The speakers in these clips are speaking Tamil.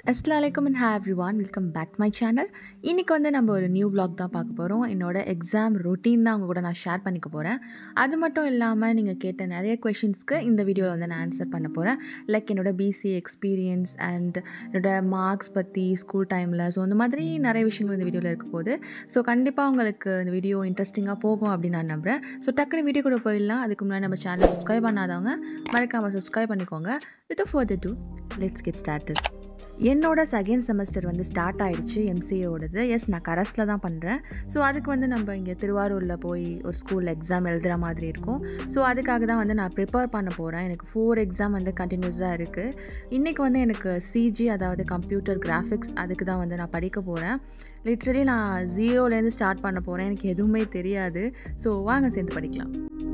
அஸ்லாம் வலைக்கம் and hey everyone welcome back my channel இன்றைக்கி வந்து நம்ம ஒரு நியூ vlog தான் பார்க்க போகிறோம் என்னோட எக்ஸாம் ரொட்டீன் தான் உங்கள் கூட நான் ஷேர் பண்ணிக்க போகிறேன் அது மட்டும் இல்லாமல் நீங்கள் கேட்ட நிறைய கொஷின்ஸ்க்கு இந்த வீடியோவில் வந்து நான் ஆன்சர் பண்ண போகிறேன் லைக் என்னோட பிசி எக்ஸ்பீரியன்ஸ் அண்ட் என்னோட மார்க்ஸ் பற்றி ஸ்கூல் டைமில் ஸோ அந்த மாதிரி நிறைய விஷயங்கள் இந்த வீடியோவில் இருக்க போகுது ஸோ கண்டிப்பாக உங்களுக்கு இந்த வீடியோ இன்ட்ரெஸ்டிங்காக போகும் அப்படின்னு நான் நம்புகிறேன் ஸோ டக்குனு வீடியோ கூட போயிடலாம் அதுக்கு முன்னாடி நம்ம சேனல் சப்ஸ்கிரைப் பண்ணாதவங்க மறக்காமல் சப்ஸ்கிரைப் பண்ணிக்கோங்க with further to let's get started என்னோட செகண்ட் செமஸ்டர் வந்து ஸ்டார்ட் ஆயிடுச்சு எம்சிஏவோடது எஸ் நான் கரஸில் தான் பண்ணுறேன் ஸோ அதுக்கு வந்து நம்ம இங்கே திருவாரூரில் போய் ஒரு ஸ்கூலில் எக்ஸாம் எழுதுகிற மாதிரி இருக்கும் ஸோ அதுக்காக தான் வந்து நான் ப்ரிப்பேர் பண்ண போகிறேன் எனக்கு ஃபோர் எக்ஸாம் வந்து கண்டினியூஸாக இருக்குது இன்றைக்கி வந்து எனக்கு சிஜி அதாவது கம்ப்யூட்டர் கிராஃபிக்ஸ் அதுக்கு தான் வந்து நான் படிக்க போகிறேன் லிட்ரலி நான் ஜீரோலேருந்து ஸ்டார்ட் பண்ண போகிறேன் எனக்கு எதுவுமே தெரியாது ஸோ வாங்க சேர்ந்து படிக்கலாம்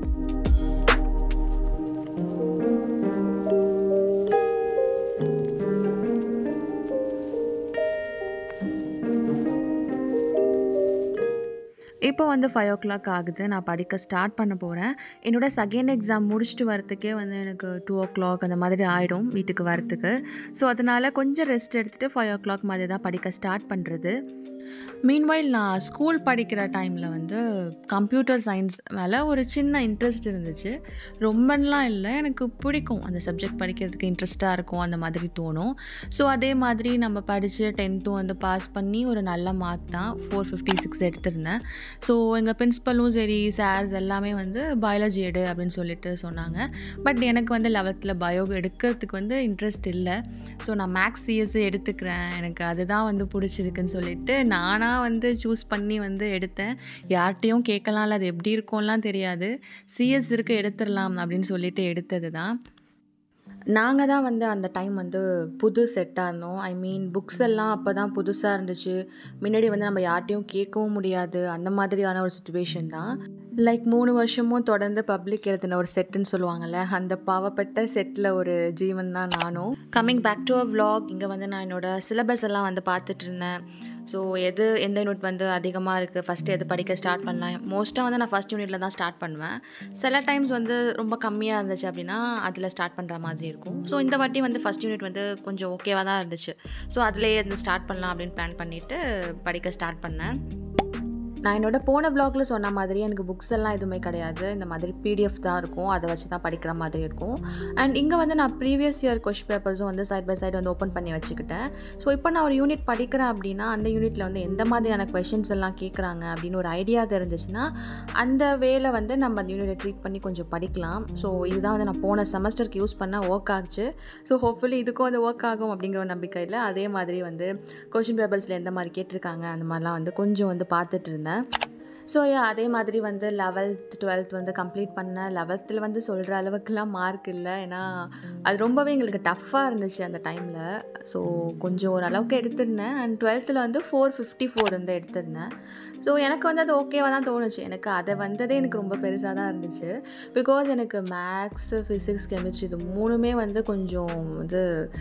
இப்போ வந்து ஃபைவ் ஓ கிளாக் ஆகுது நான் படிக்க ஸ்டார்ட் பண்ண போகிறேன் என்னோட செகண்ட் எக்ஸாம் முடிச்சுட்டு வரத்துக்கே வந்து எனக்கு டூ ஓ கிளாக் அந்த மாதிரி ஆகிடும் வீட்டுக்கு வரத்துக்கு ஸோ அதனால் கொஞ்சம் ரெஸ்ட் எடுத்துகிட்டு ஃபைவ் ஓ கிளாக் மாதிரி தான் படிக்க ஸ்டார்ட் பண்ணுறது மீன்வைல் நான் ஸ்கூல் படிக்கிற டைமில் வந்து கம்ப்யூட்டர் சயின்ஸ் மேலே ஒரு சின்ன இன்ட்ரெஸ்ட் இருந்துச்சு ரொம்பலாம் இல்லை எனக்கு பிடிக்கும் அந்த சப்ஜெக்ட் படிக்கிறதுக்கு இன்ட்ரெஸ்ட்டாக இருக்கும் அந்த மாதிரி தோணும் ஸோ அதே மாதிரி நம்ம படித்து டென்த்தும் வந்து பாஸ் பண்ணி ஒரு நல்ல மார்க் தான் ஃபோர் ஃபிஃப்டி சிக்ஸ் எடுத்திருந்தேன் ஸோ எங்கள் பிரின்ஸிபலும் சரி சார்ஸ் எல்லாமே வந்து பயாலஜி எடு அப்படின்னு சொல்லிட்டு சொன்னாங்க பட் எனக்கு வந்து லெவல்த்தில் பயோ எடுக்கிறதுக்கு வந்து இன்ட்ரெஸ்ட் இல்லை ஸோ நான் மேக்ஸ் சிஎஸ் எடுத்துக்கிறேன் எனக்கு அதுதான் வந்து பிடிச்சிருக்குன்னு சொல்லிட்டு நானாக வந்து சூஸ் பண்ணி வந்து எடுத்தேன் யார்கிட்டையும் கேட்கலாம்ல அது எப்படி இருக்கும்லாம் தெரியாது சிஎஸ் இருக்கு எடுத்துடலாம் அப்படின்னு சொல்லிட்டு எடுத்தது தான் நாங்கள் தான் வந்து அந்த டைம் வந்து புது செட்டாக இருந்தோம் ஐ மீன் புக்ஸ் எல்லாம் அப்போ தான் புதுசாக இருந்துச்சு முன்னாடி வந்து நம்ம யார்ட்டையும் கேட்கவும் முடியாது அந்த மாதிரியான ஒரு சுச்சுவேஷன் தான் லைக் மூணு வருஷமும் தொடர்ந்து பப்ளிக் எழுதின ஒரு செட்டுன்னு சொல்லுவாங்கள்ல அந்த பாவப்பட்ட செட்டில் ஒரு ஜீவன் தான் நானும் coming back to uh vlog இங்கே வந்து நான் என்னோடய சிலபஸ் எல்லாம் வந்து பார்த்துட்டு இருந்தேன் ஸோ எது எந்த யூனிட் வந்து அதிகமாக இருக்குது ஃபஸ்ட்டு எது படிக்க ஸ்டார்ட் பண்ணலாம் மோஸ்ட்டாக வந்து நான் ஃபஸ்ட் யூனிட்டில் தான் ஸ்டார்ட் பண்ணுவேன் சில டைம்ஸ் வந்து ரொம்ப கம்மியாக இருந்துச்சு அப்படின்னா அதில் ஸ்டார்ட் பண்ணுற மாதிரி இருக்கும் ஸோ இந்த வாட்டி வந்து ஃபஸ்ட் யூனிட் வந்து கொஞ்சம் ஓகேவாக தான் இருந்துச்சு ஸோ அதிலே வந்து ஸ்டார்ட் பண்ணலாம் அப்படின்னு பிளான் பண்ணிவிட்டு படிக்க ஸ்டார்ட் பண்ணேன் நான் என்னோட போன வ்ளாகில் சொன்ன மாதிரி எனக்கு புக்ஸ் எல்லாம் எதுவுமே கிடையாது இந்த மாதிரி பிடிஎஃப் தான் இருக்கும் அதை வச்சு தான் படிக்கிற மாதிரி இருக்கும் அண்ட் இங்கே வந்து நான் ப்ரீவியஸ் இயர் கொஷின் பேப்பர்ஸும் வந்து சைட் பை சைடு வந்து ஓப்பன் பண்ணி வச்சுக்கிட்டேன் ஸோ இப்போ நான் ஒரு யூனிட் படிக்கிறேன் அப்படின்னா அந்த யூனிட்டில் வந்து எந்த மாதிரியான கொஷின்ஸ் எல்லாம் கேட்குறாங்க அப்படின்னு ஒரு ஐடியா தெரிஞ்சிச்சுன்னா அந்த வேலை வந்து நம்ம அந்த யூனிட்டை ட்ரீட் பண்ணி கொஞ்சம் படிக்கலாம் ஸோ இதுதான் வந்து நான் போன செமஸ்டருக்கு யூஸ் பண்ண ஒர்க் ஆச்சு ஸோ ஹோப்ஃபுல்லி இதுக்கும் வந்து ஒர்க் ஆகும் அப்படிங்கிற ஒரு நம்பிக்கையில் அதே மாதிரி வந்து கொஷின் பேப்பர்ஸில் எந்த மாதிரி கேட்டிருக்காங்க அந்த மாதிரிலாம் வந்து கொஞ்சம் வந்து பார்த்துட்டு இருந்தேன் ஸோ யா அதே மாதிரி வந்து லெவல்த் டுவெல்த் வந்து கம்ப்ளீட் பண்ணேன் லெவல்த்தில் வந்து சொல்கிற அளவுக்குலாம் மார்க் இல்லை ஏன்னா அது ரொம்பவே எங்களுக்கு டஃப்பாக இருந்துச்சு அந்த டைமில் ஸோ கொஞ்சம் ஓரளவுக்கு எடுத்திருந்தேன் அண்ட் டுவெல்த்தில் வந்து ஃபோர் ஃபிஃப்டி ஃபோர் வந்து எடுத்திருந்தேன் ஸோ எனக்கு வந்து அது ஓகேவாக தான் தோணுச்சு எனக்கு அதை வந்ததே எனக்கு ரொம்ப பெருசாக தான் இருந்துச்சு பிகாஸ் எனக்கு மேக்ஸு ஃபிசிக்ஸ் கெமிஸ்ட்ரி இது மூணுமே வந்து கொஞ்சம் வந்து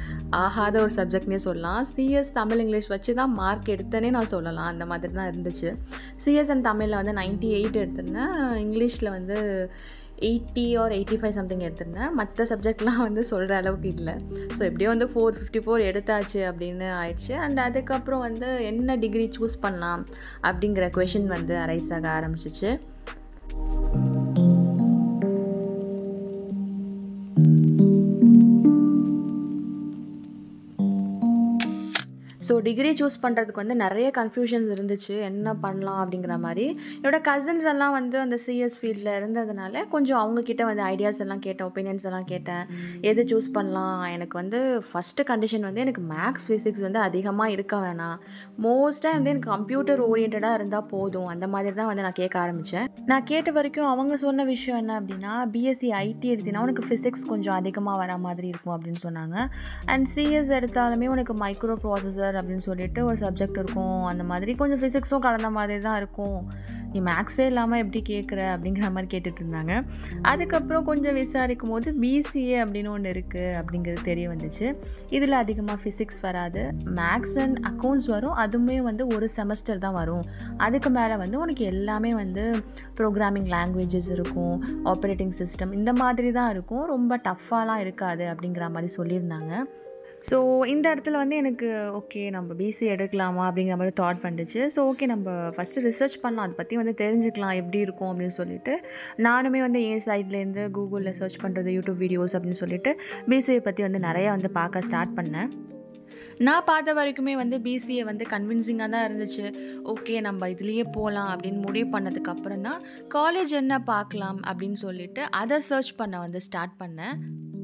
ஆகாத ஒரு சப்ஜெக்ட்னே சொல்லலாம் சிஎஸ் தமிழ் இங்கிலீஷ் வச்சு தான் மார்க் எடுத்தேனே நான் சொல்லலாம் அந்த மாதிரி தான் இருந்துச்சு சிஎஸ் அண்ட் தமிழில் வந்து நைன்ட்டி எயிட் எடுத்திருந்தேன் இங்கிலீஷில் வந்து eighty or eighty five something எடுத்திருந்தேன் மற்ற சப்ஜெக்ட்லாம் வந்து சொல்கிற அளவுக்கு இல்லை ஸோ எப்படியோ வந்து ஃபோர் ஃபிஃப்டி ஃபோர் எடுத்தாச்சு அப்படின்னு ஆயிடுச்சு அண்ட் அதுக்கப்புறம் வந்து என்ன டிகிரி சூஸ் பண்ணலாம் அப்படிங்கிற கொஷின் வந்து அரைஸ் ஆக ஆரம்பிச்சிச்சு ஸோ டிகிரி சூஸ் பண்ணுறதுக்கு வந்து நிறைய கன்ஃபியூஷன்ஸ் இருந்துச்சு என்ன பண்ணலாம் அப்படிங்கிற மாதிரி என்னோட கசின்ஸ் எல்லாம் வந்து அந்த சிஎஸ் ஃபீல்டில் இருந்ததுனால கொஞ்சம் அவங்கக்கிட்ட வந்து ஐடியாஸ் எல்லாம் கேட்டேன் ஒப்பீனியன்ஸ் எல்லாம் கேட்டேன் எது சூஸ் பண்ணலாம் எனக்கு வந்து ஃபஸ்ட்டு கண்டிஷன் வந்து எனக்கு மேக்ஸ் ஃபிசிக்ஸ் வந்து அதிகமாக இருக்க வேணாம் மோஸ்ட்டாக வந்து எனக்கு கம்ப்யூட்டர் ஓரியன்டாக இருந்தால் போதும் அந்த மாதிரி தான் வந்து நான் கேட்க ஆரம்பித்தேன் நான் கேட்ட வரைக்கும் அவங்க சொன்ன விஷயம் என்ன அப்படின்னா பிஎஸ்சி ஐடி எடுத்தினா உனக்கு ஃபிசிக்ஸ் கொஞ்சம் அதிகமாக வர மாதிரி இருக்கும் அப்படின்னு சொன்னாங்க அண்ட் சிஎஸ் எடுத்தாலுமே உனக்கு மைக்ரோ ப்ராசஸர் அப்படின்னு சொல்லிட்டு ஒரு சப்ஜெக்ட் இருக்கும் அந்த மாதிரி கொஞ்சம் ஃபிசிக்ஸும் கலந்த மாதிரி தான் இருக்கும் நீ மேக்ஸே இல்லாமல் எப்படி கேட்குற அப்படிங்கிற மாதிரி கேட்டுட்டு இருந்தாங்க அதுக்கப்புறம் கொஞ்சம் விசாரிக்கும் போது பிசிஏ அப்படின்னு ஒன்று இருக்குது அப்படிங்கிறது தெரிய வந்துச்சு இதில் அதிகமாக ஃபிசிக்ஸ் வராது மேக்ஸ் அண்ட் அக்கௌண்ட்ஸ் வரும் அதுவுமே வந்து ஒரு செமஸ்டர் தான் வரும் அதுக்கு மேலே வந்து உனக்கு எல்லாமே வந்து ப்ரோக்ராமிங் லாங்குவேஜஸ் இருக்கும் ஆப்ரேட்டிங் சிஸ்டம் இந்த மாதிரி தான் இருக்கும் ரொம்ப டஃப்பாலாம் இருக்காது அப்படிங்கிற மாதிரி சொல்லியிருந்தாங்க ஸோ இந்த இடத்துல வந்து எனக்கு ஓகே நம்ம பிசி எடுக்கலாமா அப்படிங்கிற மாதிரி தாட் வந்துச்சு ஸோ ஓகே நம்ம ஃபஸ்ட்டு ரிசர்ச் பண்ணலாம் அதை பற்றி வந்து தெரிஞ்சுக்கலாம் எப்படி இருக்கும் அப்படின்னு சொல்லிட்டு நானுமே வந்து என் சைட்லேருந்து கூகுளில் சர்ச் பண்ணுறது யூடியூப் வீடியோஸ் அப்படின்னு சொல்லிட்டு பிசிஏ பற்றி வந்து நிறையா வந்து பார்க்க ஸ்டார்ட் பண்ணேன் நான் பார்த்த வரைக்குமே வந்து பிசிஏ வந்து கன்வின்சிங்காக தான் இருந்துச்சு ஓகே நம்ம இதுலேயே போகலாம் அப்படின்னு முடிவு பண்ணதுக்கு அப்புறம் தான் காலேஜ் என்ன பார்க்கலாம் அப்படின்னு சொல்லிட்டு அதை சர்ச் பண்ண வந்து ஸ்டார்ட் பண்ணேன்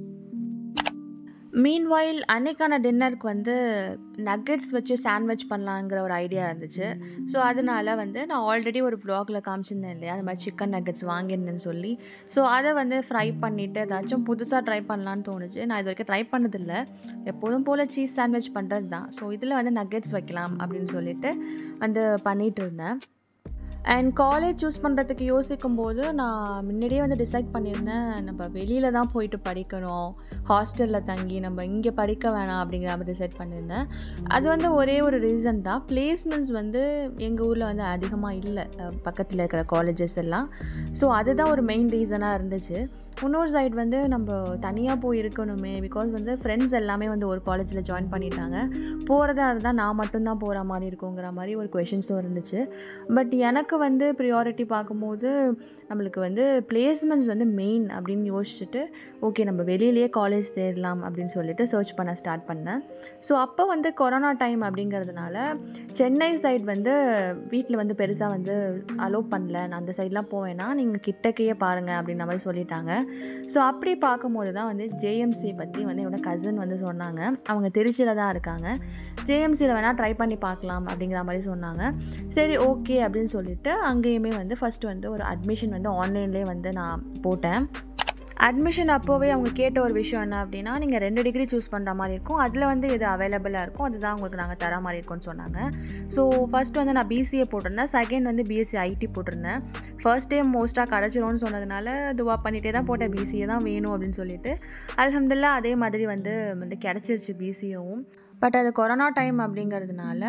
மீன்வாயில் அன்னைக்கான டின்னருக்கு வந்து நக்கெட்ஸ் வச்சு சாண்ட்விச் பண்ணலாங்கிற ஒரு ஐடியா இருந்துச்சு ஸோ அதனால வந்து நான் ஆல்ரெடி ஒரு ப்ளாகில் காமிச்சிருந்தேன் இல்லையா அந்த மாதிரி சிக்கன் நக்கெட்ஸ் வாங்கியிருந்தேன்னு சொல்லி ஸோ அதை வந்து ஃப்ரை பண்ணிவிட்டு ஏதாச்சும் புதுசாக ட்ரை பண்ணலான்னு தோணுச்சு நான் இது வரைக்கும் ட்ரை பண்ணதில்லை எப்போதும் போல் சீஸ் சாண்ட்விச் பண்ணுறது தான் ஸோ இதில் வந்து நக்கெட்ஸ் வைக்கலாம் அப்படின்னு சொல்லிட்டு வந்து பண்ணிகிட்டு இருந்தேன் அண்ட் காலேஜ் சூஸ் பண்ணுறதுக்கு யோசிக்கும் போது நான் முன்னாடியே வந்து டிசைட் பண்ணியிருந்தேன் நம்ம வெளியில் தான் போயிட்டு படிக்கணும் ஹாஸ்டலில் தங்கி நம்ம இங்கே படிக்க வேணாம் அப்படிங்கிற மாதிரி டிசைட் பண்ணியிருந்தேன் அது வந்து ஒரே ஒரு ரீசன் தான் பிளேஸ்மெண்ட்ஸ் வந்து எங்கள் ஊரில் வந்து அதிகமாக இல்லை பக்கத்தில் இருக்கிற காலேஜஸ் எல்லாம் ஸோ அதுதான் ஒரு மெயின் ரீசனாக இருந்துச்சு இன்னொரு சைடு வந்து நம்ம தனியாக போய் இருக்கணுமே பிகாஸ் வந்து ஃப்ரெண்ட்ஸ் எல்லாமே வந்து ஒரு காலேஜில் ஜாயின் பண்ணிட்டாங்க போகிறதா இருந்தால் நான் மட்டும்தான் போகிற மாதிரி இருக்குங்கிற மாதிரி ஒரு கொஷின்ஸும் இருந்துச்சு பட் எனக்கு வந்து ப்ரியாரிட்டி பார்க்கும்போது நம்மளுக்கு வந்து பிளேஸ்மெண்ட்ஸ் வந்து மெயின் அப்படின்னு யோசிச்சுட்டு ஓகே நம்ம வெளியிலேயே காலேஜ் சேரலாம் அப்படின்னு சொல்லிட்டு சர்ச் பண்ண ஸ்டார்ட் பண்ணேன் ஸோ அப்போ வந்து கொரோனா டைம் அப்படிங்கிறதுனால சென்னை சைடு வந்து வீட்டில் வந்து பெருசாக வந்து அலோவ் பண்ணல நான் அந்த சைட்லாம் போவேன்னா நீங்கள் கிட்டக்கையே பாருங்கள் அப்படின்ற மாதிரி சொல்லிட்டாங்க ஸோ அப்படி பார்க்கும்போது தான் வந்து ஜேஎம்சி பற்றி வந்து என்னோடய கசின் வந்து சொன்னாங்க அவங்க திருச்சியில் தான் இருக்காங்க ஜேஎம்சியில் வேணால் ட்ரை பண்ணி பார்க்கலாம் அப்படிங்கிற மாதிரி சொன்னாங்க சரி ஓகே அப்படின்னு சொல்லிட்டு அங்கேயுமே வந்து ஃபஸ்ட்டு வந்து ஒரு அட்மிஷன் வந்து ஆன்லைன்லேயே வந்து நான் போட்டேன் அட்மிஷன் அப்போவே அவங்க கேட்ட ஒரு விஷயம் என்ன அப்படின்னா நீங்கள் ரெண்டு டிகிரி சூஸ் பண்ணுற மாதிரி இருக்கும் அதில் வந்து எது அவைலபிளாக இருக்கும் அதுதான் உங்களுக்கு நாங்கள் தர மாதிரி இருக்கும்னு சொன்னாங்க ஸோ ஃபஸ்ட் வந்து நான் பிசிஏ போட்டிருந்தேன் செகண்ட் வந்து பிஎஸ்சி ஐடி போட்டிருந்தேன் ஃபர்ஸ்ட் டைம் மோஸ்ட்டாக கிடச்சிரும்னு சொன்னதுனால துவா பண்ணிகிட்டே தான் போட்டேன் பிசிஏ தான் வேணும் அப்படின்னு சொல்லிட்டு அலமதுல்லா அதே மாதிரி வந்து வந்து கிடச்சிருச்சு பிசிஏவும் பட் அது கொரோனா டைம் அப்படிங்கிறதுனால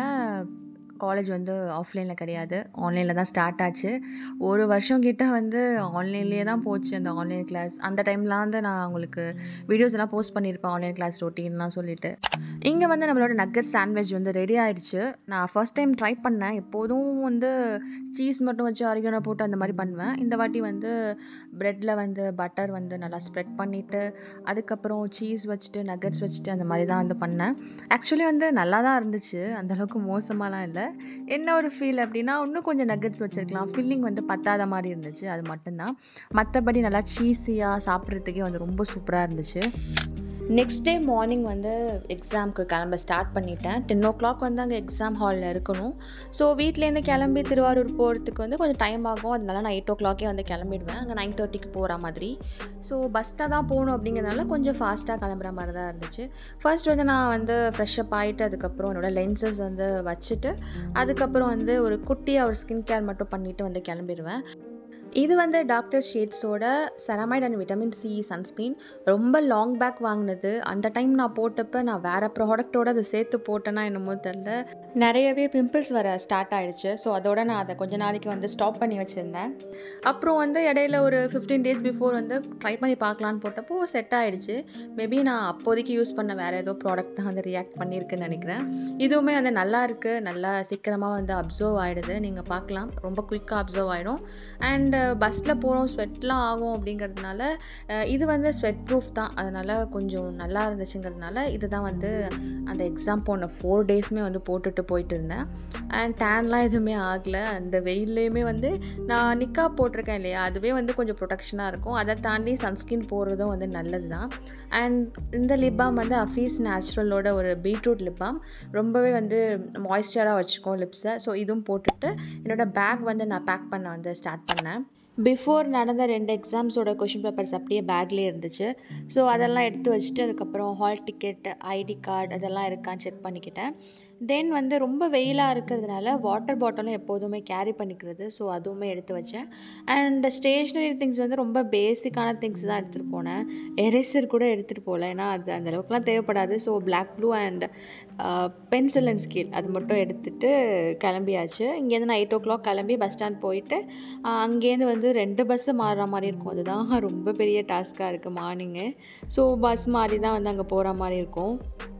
காலேஜ் வந்து ஆஃப்லைனில் கிடையாது ஆன்லைனில் தான் ஸ்டார்ட் ஆச்சு ஒரு வருஷம் கிட்ட வந்து ஆன்லைன்லேயே தான் போச்சு அந்த ஆன்லைன் கிளாஸ் அந்த டைம்லாம் வந்து நான் உங்களுக்கு வீடியோஸ் எல்லாம் போஸ்ட் பண்ணியிருப்பேன் ஆன்லைன் கிளாஸ் ரொட்டீன்லாம் சொல்லிட்டு இங்கே வந்து நம்மளோட நக்கட் சாண்ட்விச் வந்து ரெடி ஆகிடுச்சு நான் ஃபர்ஸ்ட் டைம் ட்ரை பண்ணேன் எப்போதும் வந்து சீஸ் மட்டும் வச்சு அரிகனை போட்டு அந்த மாதிரி பண்ணுவேன் இந்த வாட்டி வந்து ப்ரெட்டில் வந்து பட்டர் வந்து நல்லா ஸ்ப்ரெட் பண்ணிவிட்டு அதுக்கப்புறம் சீஸ் வச்சுட்டு நக்கட்ஸ் வச்சுட்டு அந்த மாதிரி தான் வந்து பண்ணேன் ஆக்சுவலி வந்து நல்லா தான் இருந்துச்சு அந்தளவுக்கு மோசமாலாம் இல்லை என்ன ஒரு ஃபீல் அப்படின்னா இன்னும் கொஞ்சம் நக்கட்ஸ் வச்சுருக்கலாம் ஃபில்லிங் வந்து பத்தாத மாதிரி இருந்துச்சு அது மட்டும்தான் மற்றபடி நல்லா சீஸியாக சாப்பிட்றதுக்கே வந்து ரொம்ப சூப்பராக இருந்துச்சு நெக்ஸ்ட் டே மார்னிங் வந்து எக்ஸாமுக்கு கிளம்ப ஸ்டார்ட் பண்ணிட்டேன் டென் ஓ கிளாக் வந்து அங்கே எக்ஸாம் ஹாலில் இருக்கணும் ஸோ வீட்லேருந்து கிளம்பி திருவாரூர் போகிறதுக்கு வந்து கொஞ்சம் டைம் ஆகும் அதனால நான் எயிட் ஓ கிளாக்கே வந்து கிளம்பிடுவேன் அங்கே நைன் தேர்ட்டிக்கு போகிற மாதிரி ஸோ பஸ்ஸில் தான் போகணும் அப்படிங்கிறதுனால கொஞ்சம் ஃபாஸ்ட்டாக கிளம்புற மாதிரி தான் இருந்துச்சு ஃபர்ஸ்ட் வந்து நான் வந்து ஃப்ரெஷ்அப் ஆகிட்டு அதுக்கப்புறம் என்னோடய லென்சஸ் வந்து வச்சுட்டு அதுக்கப்புறம் வந்து ஒரு குட்டியாக ஒரு ஸ்கின் கேர் மட்டும் பண்ணிவிட்டு வந்து கிளம்பிடுவேன் இது வந்து டாக்டர் ஷேட்ஸோட ceramide and vitamin C sunscreen ரொம்ப லாங் பேக் வாங்கினது அந்த டைம் நான் போட்டப்போ நான் வேறு ப்ராடக்ட்டோட அதை சேர்த்து போட்டேன்னா என்னமோ தெரில நிறையவே பிம்பிள்ஸ் வர ஸ்டார்ட் ஆகிடுச்சு ஸோ அதோட நான் அதை கொஞ்ச நாளைக்கு வந்து ஸ்டாப் பண்ணி வச்சுருந்தேன் அப்புறம் வந்து இடையில ஒரு ஃபிஃப்டீன் டேஸ் பிஃபோர் வந்து ட்ரை பண்ணி பார்க்கலான்னு போட்டப்போ செட் ஆகிடுச்சு மேபி நான் அப்போதைக்கு யூஸ் பண்ண வேறு ஏதோ ப்ராடக்ட் தான் வந்து ரியாக்ட் பண்ணியிருக்குன்னு நினைக்கிறேன் இதுவுமே வந்து நல்லா இருக்குது நல்லா சீக்கிரமாக வந்து அப்சர்வ் ஆகிடுது நீங்கள் பார்க்கலாம் ரொம்ப குயிக்காக அப்சர்வ் ஆகிடும் அண்ட் பஸ்ஸில் போகிறோம் ஸ்வெட்லாம் ஆகும் அப்படிங்கிறதுனால இது வந்து ஸ்வெட் ப்ரூஃப் தான் அதனால் கொஞ்சம் நல்லா இருந்துச்சுங்கிறதுனால இது தான் வந்து அந்த எக்ஸாம் போன ஃபோர் டேஸுமே வந்து போட்டுட்டு போயிட்டு இருந்தேன் அண்ட் டேன்லாம் எதுவுமே ஆகலை அந்த வெயில்லையுமே வந்து நான் நிக்கா போட்டிருக்கேன் இல்லையா அதுவே வந்து கொஞ்சம் ப்ரொடெக்ஷனாக இருக்கும் அதை தாண்டி சன்ஸ்கிரீன் போடுறதும் வந்து நல்லது தான் அண்ட் இந்த லிப்பாம் வந்து அஃபீஸ் நேச்சுரலோட ஒரு பீட்ரூட் லிப்பாம் ரொம்பவே வந்து மாய்ஸ்சராக வச்சுக்கும் லிப்ஸை ஸோ இதுவும் போட்டுட்டு என்னோடய பேக் வந்து நான் பேக் பண்ண வந்து ஸ்டார்ட் பண்ணேன் பிஃபோர் நடந்த ரெண்டு எக்ஸாம்ஸோட கொஷின் பேப்பர்ஸ் அப்படியே பேக்லேயே இருந்துச்சு ஸோ அதெல்லாம் எடுத்து வச்சுட்டு அதுக்கப்புறம் ஹால் டிக்கெட் ஐடி கார்டு அதெல்லாம் இருக்கான்னு செக் பண்ணிக்கிட்டேன் தென் வந்து ரொம்ப வெயிலாக இருக்கிறதுனால வாட்டர் பாட்டிலும் எப்போதுமே கேரி பண்ணிக்கிறது ஸோ அதுவுமே எடுத்து வச்சேன் அண்ட் ஸ்டேஷ்னரி திங்ஸ் வந்து ரொம்ப பேசிக்கான திங்ஸ் தான் எடுத்துகிட்டு போனேன் எரேசர் கூட எடுத்துகிட்டு போகல ஏன்னா அது அந்த அளவுக்குலாம் தேவைப்படாது so black blue and pencil and scale அது மட்டும் எடுத்துகிட்டு கிளம்பியாச்சு இங்கேருந்து நான் எயிட் ஓ கிளாக் கிளம்பி பஸ் ஸ்டாண்ட் போயிட்டு அங்கேருந்து வந்து ரெண்டு பஸ்ஸு மாறுற மாதிரி இருக்கும் அதுதான் ரொம்ப பெரிய டாஸ்க்காக இருக்குது மார்னிங்கு ஸோ பஸ் மாறி தான் வந்து அங்கே போகிற மாதிரி இருக்கும்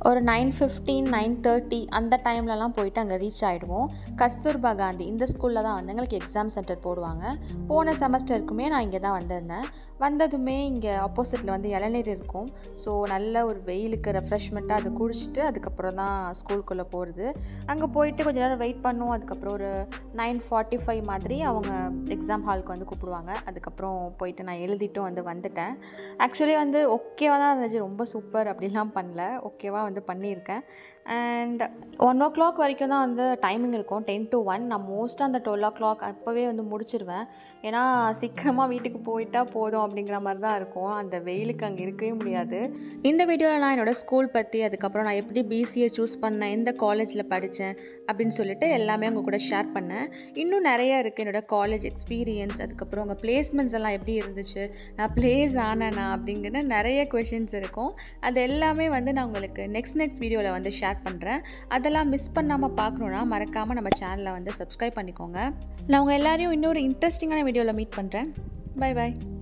ஒரு நைன் ஃபிஃப்டீன் நைன் தேர்ட்டி அந்த டைம்லலாம் போயிட்டு அங்கே ரீச் ஆகிடுவோம் கஸ்தூர்பா காந்தி இந்த ஸ்கூலில் தான் வந்து எங்களுக்கு எக்ஸாம் சென்டர் போடுவாங்க போன செமஸ்டருக்குமே நான் இங்கே தான் வந்திருந்தேன் வந்ததுமே இங்கே ஆப்போசிட்டில் வந்து இளநீர் இருக்கும் ஸோ நல்ல ஒரு வெயிலுக்கு ரெஃப்ரெஷ்மெண்ட்டாக அதை குடிச்சிட்டு அதுக்கப்புறம் தான் ஸ்கூலுக்குள்ளே போகிறது அங்கே போயிட்டு கொஞ்சம் நேரம் வெயிட் பண்ணும் அதுக்கப்புறம் ஒரு நைன் ஃபார்ட்டி ஃபைவ் மாதிரி அவங்க எக்ஸாம் ஹாலுக்கு வந்து கூப்பிடுவாங்க அதுக்கப்புறம் போயிட்டு நான் எழுதிட்டும் வந்து வந்துட்டேன் ஆக்சுவலி வந்து ஓகேவாக தான் இருந்துச்சு ரொம்ப சூப்பர் அப்படிலாம் பண்ணல ஓகேவாக வந்து பண்ணியிருக்கேன் அண்ட் ஒன் ஓ கிளாக் வரைக்கும் தான் வந்து டைமிங் இருக்கும் டென் டு ஒன் நான் மோஸ்ட்டாக அந்த டுவெல் ஓ கிளாக் அப்போவே வந்து முடிச்சிருவேன் ஏன்னா சீக்கிரமாக வீட்டுக்கு போயிட்டா போதும் அப்படிங்கிற மாதிரி தான் இருக்கும் அந்த வெயிலுக்கு அங்கே இருக்கவே முடியாது இந்த வீடியோவில் நான் என்னோடய ஸ்கூல் பற்றி அதுக்கப்புறம் நான் எப்படி பிசிஏ சூஸ் பண்ணேன் எந்த காலேஜில் படித்தேன் அப்படின்னு சொல்லிட்டு எல்லாமே உங்கள் கூட ஷேர் பண்ணேன் இன்னும் நிறைய இருக்குது என்னோடய காலேஜ் எக்ஸ்பீரியன்ஸ் அதுக்கப்புறம் உங்கள் பிளேஸ்மெண்ட்ஸ் எல்லாம் எப்படி இருந்துச்சு நான் பிளேஸ் ஆனேனா அப்படிங்கிற நிறைய கொஷின்ஸ் இருக்கும் அது எல்லாமே வந்து நான் உங்களுக்கு நெக்ஸ்ட் நெக்ஸ்ட் வீடியோவில் வந்து ஷேர் பண்ணுறேன் அதெல்லாம் மிஸ் பண்ணாமல் பார்க்கணுன்னா மறக்காமல் நம்ம சேனலை வந்து சப்ஸ்கிரைப் பண்ணிக்கோங்க நான் உங்கள் எல்லாரையும் இன்னொரு இன்ட்ரெஸ்டிங்கான வீடியோவில் மீட் பண்ணுறேன் பை பாய்